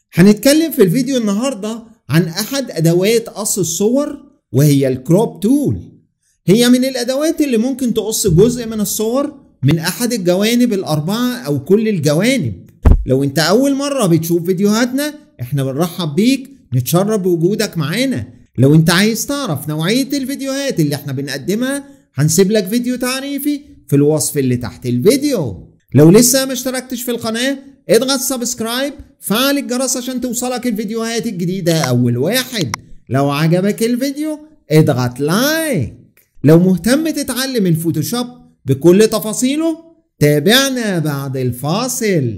هنتكلم في الفيديو النهاردة عن أحد أدوات قص الصور وهي الكروب تول هي من الأدوات اللي ممكن تقص جزء من الصور من أحد الجوانب الأربعة أو كل الجوانب لو أنت أول مرة بتشوف فيديوهاتنا إحنا بنرحب بيك نتشرف بوجودك معانا لو أنت عايز تعرف نوعية الفيديوهات اللي إحنا بنقدمها هنسيب لك فيديو تعريفي في الوصف اللي تحت الفيديو لو لسه ما اشتركتش في القناة اضغط سبسكرايب فعل الجرس عشان توصلك الفيديوهات الجديدة أول واحد لو عجبك الفيديو اضغط لايك لو مهتم تتعلم الفوتوشوب بكل تفاصيله تابعنا بعد الفاصل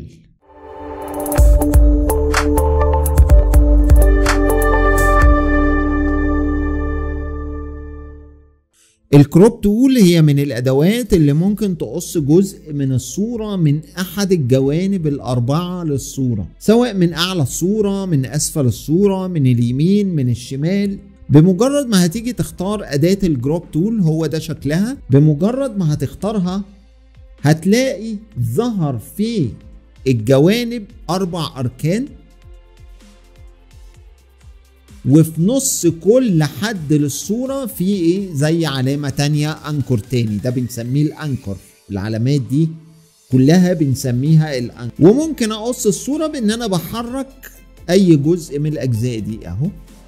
الكروب تول هي من الادوات اللي ممكن تقص جزء من الصورة من احد الجوانب الاربعة للصورة سواء من اعلى الصورة من اسفل الصورة من اليمين من الشمال بمجرد ما هتيجي تختار اداة الجروب تول هو ده شكلها بمجرد ما هتختارها هتلاقي ظهر في الجوانب اربع اركان وفي نص كل حد للصورة في ايه زي علامة تانية انكر تاني ده بنسميه الانكر العلامات دي كلها بنسميها الانكر وممكن اقص الصورة بان انا بحرك اي جزء من الاجزاء دي اهو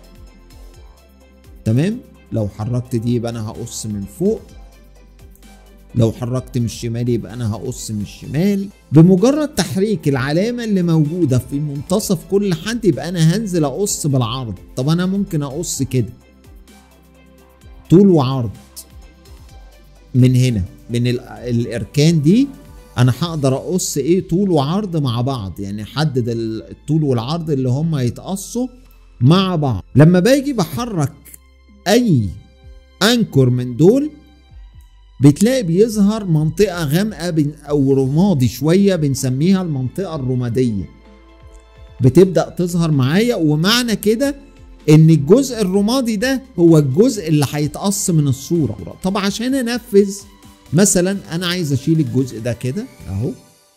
تمام لو حركت دي يبقى انا هقص من فوق لو حركت من الشمال يبقى انا هقص من الشمال بمجرد تحريك العلامة اللي موجودة في منتصف كل حد يبقى انا هنزل اقص بالعرض طب انا ممكن اقص كده طول وعرض من هنا من الاركان دي انا هقدر اقص ايه طول وعرض مع بعض يعني احدد الطول والعرض اللي هم هيتقصوا مع بعض لما باجي بحرك اي انكر من دول بتلاقي بيظهر منطقة غامقة أو رمادي شوية بنسميها المنطقة الرمادية بتبدأ تظهر معايا ومعنى كده إن الجزء الرمادي ده هو الجزء اللي هيتقص من الصورة طب عشان أنفذ مثلا أنا عايز أشيل الجزء ده كده أهو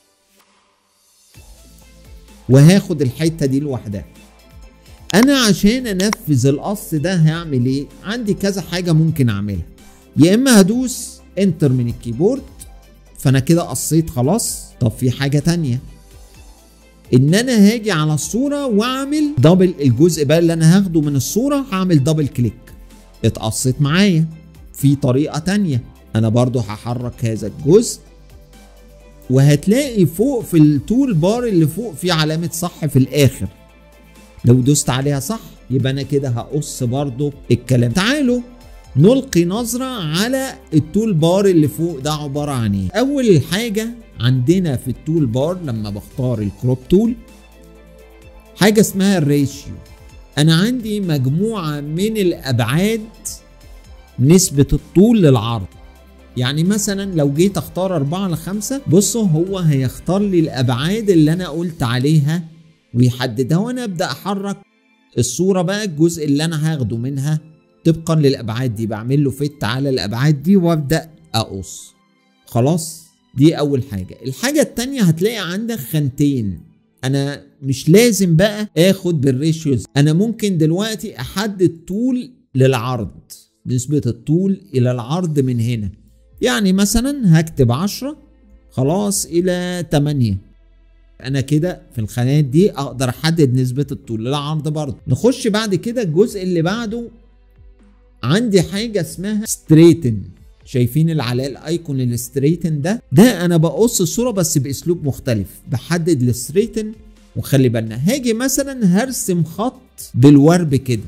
وهاخد الحتة دي لوحدها أنا عشان أنفذ القص ده هعمل إيه؟ عندي كذا حاجة ممكن أعملها يا إما هدوس انتر من الكيبورد فانا كده قصيت خلاص طب في حاجة تانية ان انا هاجي على الصورة واعمل دبل الجزء بقى اللي انا هاخده من الصورة هعمل دبل كليك اتقصت معايا في طريقة تانية انا برضو هحرك هذا الجزء وهتلاقي فوق في التول بار اللي فوق في علامة صح في الاخر لو دوست عليها صح يبقى انا كده هقص برضو الكلام تعالوا نلقي نظرة على التول بار اللي فوق ده عبارة عن ايه اول حاجة عندنا في التول بار لما بختار الكروب تول حاجة اسمها الريشيو انا عندي مجموعة من الابعاد نسبة الطول للعرض يعني مثلا لو جيت اختار 4 ل 5 بصوا هو هيختار لي الابعاد اللي انا قلت عليها ويحددها وانا ابدا احرك الصورة بقى الجزء اللي انا هاخده منها طبقا للابعاد دي بعمل له فت على الابعاد دي وابدا اقص خلاص دي اول حاجه الحاجه التانية هتلاقي عندك خانتين انا مش لازم بقى اخد بالريشيوز انا ممكن دلوقتي احدد طول للعرض نسبه الطول الى العرض من هنا يعني مثلا هكتب 10 خلاص الى 8 انا كده في الخانات دي اقدر احدد نسبه الطول للعرض برضه نخش بعد كده الجزء اللي بعده عندي حاجة اسمها ستريتن شايفين العلاء الايكون الستريتن ده ده انا بقص الصورة بس باسلوب مختلف بحدد الستريتن وخلي بالنا هاجي مثلا هرسم خط بالورب كده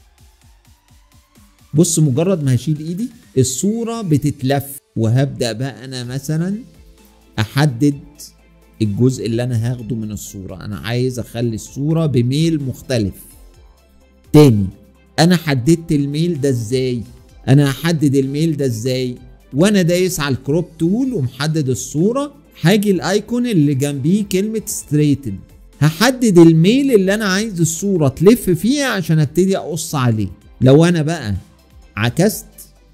بص مجرد ما هشيل ايدي الصورة بتتلف وهبدأ بقى انا مثلا احدد الجزء اللي انا هاخده من الصورة انا عايز اخلي الصورة بميل مختلف تاني انا حددت الميل ده ازاي انا هحدد الميل ده ازاي وانا دايس على الكروب تول ومحدد الصورة هاجي الايكون اللي جنبيه كلمة ستريتن هحدد الميل اللي انا عايز الصورة تلف فيه عشان ابتدي اقص عليه لو انا بقى عكست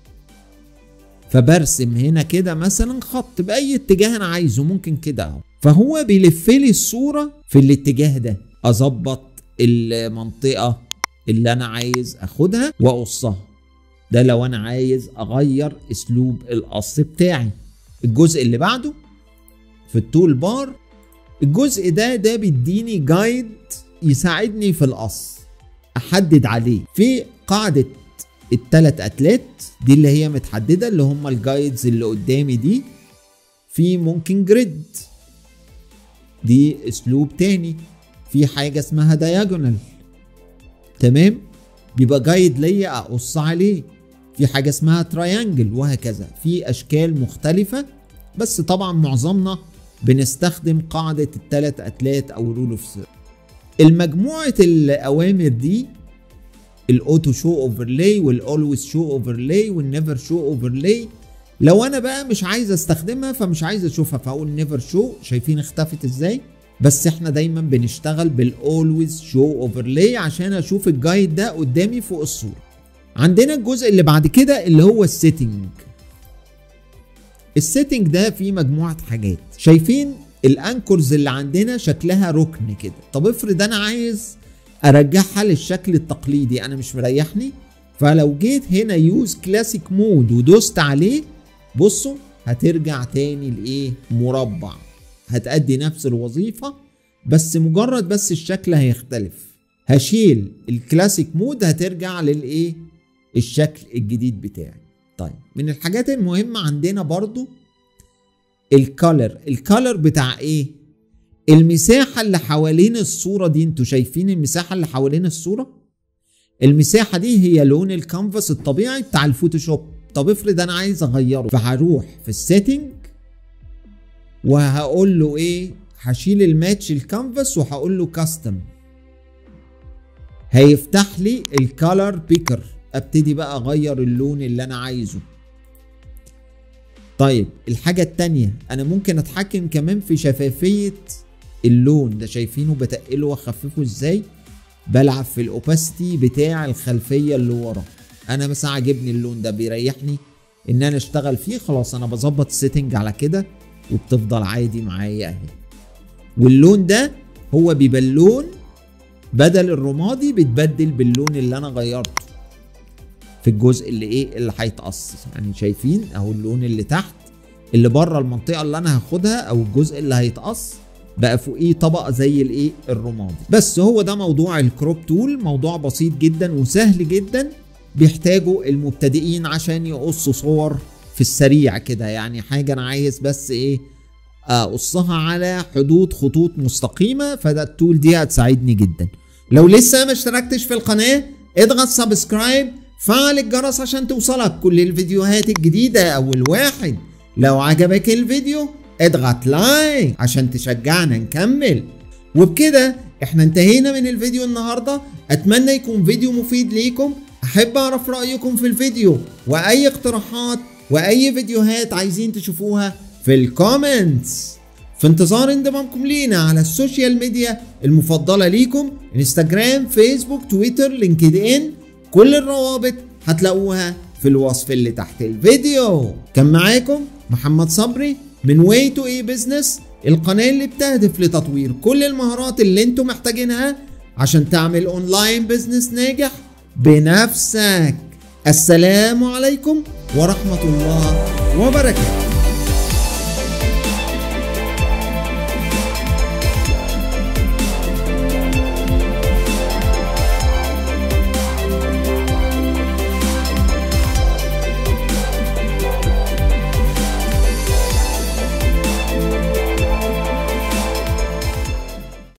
فبرسم هنا كده مثلا خط باي اتجاه انا عايزه ممكن كده اهو فهو بيلف لي الصورة في الاتجاه ده اظبط المنطقة اللي انا عايز اخدها واقصها ده لو انا عايز اغير اسلوب القص بتاعي الجزء اللي بعده في التول بار الجزء ده ده بيديني جايد يساعدني في القص احدد عليه في قاعدة التلات اتلات دي اللي هي متحددة اللي هم الجايدز اللي قدامي دي في ممكن جريد دي اسلوب تاني في حاجة اسمها دايجونال تمام بيبقى جايد ليا اقص عليه في حاجة اسمها تراينجل وهكذا في اشكال مختلفة بس طبعا معظمنا بنستخدم قاعدة التلات اتلات او رول اوف المجموعة الاوامر دي الاوتو شو اوفرلاي والاولويز شو اوفرلاي والنيفر شو اوفرلاي لو انا بقى مش عايز استخدمها فمش عايز اشوفها فاقول نيفر شو شايفين اختفت ازاي بس احنا دايما بنشتغل بالاولويز شو اوفرلاي عشان اشوف الجايد ده قدامي فوق الصوره عندنا الجزء اللي بعد كده اللي هو السيتنج السيتنج ده فيه مجموعه حاجات شايفين الانكورز اللي عندنا شكلها ركن كده طب افرض انا عايز ارجعها للشكل التقليدي انا مش مريحني فلو جيت هنا يوز كلاسيك مود ودوست عليه بصوا هترجع تاني لايه مربع هتأدي نفس الوظيفة بس مجرد بس الشكل هيختلف هشيل الكلاسيك مود هترجع للايه الشكل الجديد بتاعي طيب من الحاجات المهمة عندنا برضو الكالر الكالر بتاع ايه المساحة اللي حوالين الصورة دي انتوا شايفين المساحة اللي حوالين الصورة المساحة دي هي لون الكانفاس الطبيعي بتاع الفوتوشوب طب افرض انا عايز اغيره فهروح في السيتنج وهقول له ايه هشيل الماتش الكانفاس وهقول له كاستم هيفتح لي الكالر بيكر ابتدي بقى اغير اللون اللي انا عايزه طيب الحاجة التانية انا ممكن اتحكم كمان في شفافية اللون ده شايفينه بتقله واخففه ازاي بلعب في الاوباسيتي بتاع الخلفية اللي ورا انا مثلا عاجبني اللون ده بيريحني ان انا اشتغل فيه خلاص انا بظبط السيتنج على كده وبتفضل عادي معايا اهي واللون ده هو بيبقى اللون بدل الرمادي بيتبدل باللون اللي انا غيرته في الجزء اللي ايه اللي هيتقص يعني شايفين اهو اللون اللي تحت اللي بره المنطقه اللي انا هاخدها او الجزء اللي هيتقص بقى فوقيه طبقه زي الايه الرمادي بس هو ده موضوع الكروب تول موضوع بسيط جدا وسهل جدا بيحتاجوا المبتدئين عشان يقصوا صور في السريع كده يعني حاجه انا عايز بس ايه اقصها على حدود خطوط مستقيمه فده التول دي هتساعدني جدا لو لسه ما اشتركتش في القناه اضغط سبسكرايب فعل الجرس عشان توصلك كل الفيديوهات الجديده اول واحد لو عجبك الفيديو اضغط لايك عشان تشجعنا نكمل وبكده احنا انتهينا من الفيديو النهارده اتمنى يكون فيديو مفيد ليكم احب اعرف رايكم في الفيديو واي اقتراحات واي فيديوهات عايزين تشوفوها في الكومنتس في انتظار انضمامكم لينا على السوشيال ميديا المفضله ليكم انستجرام فيسبوك تويتر لينكد ان كل الروابط هتلاقوها في الوصف اللي تحت الفيديو كان معاكم محمد صبري من واي تو اي بزنس القناه اللي بتهدف لتطوير كل المهارات اللي انتم محتاجينها عشان تعمل اونلاين بزنس ناجح بنفسك السلام عليكم ورحمه الله وبركاته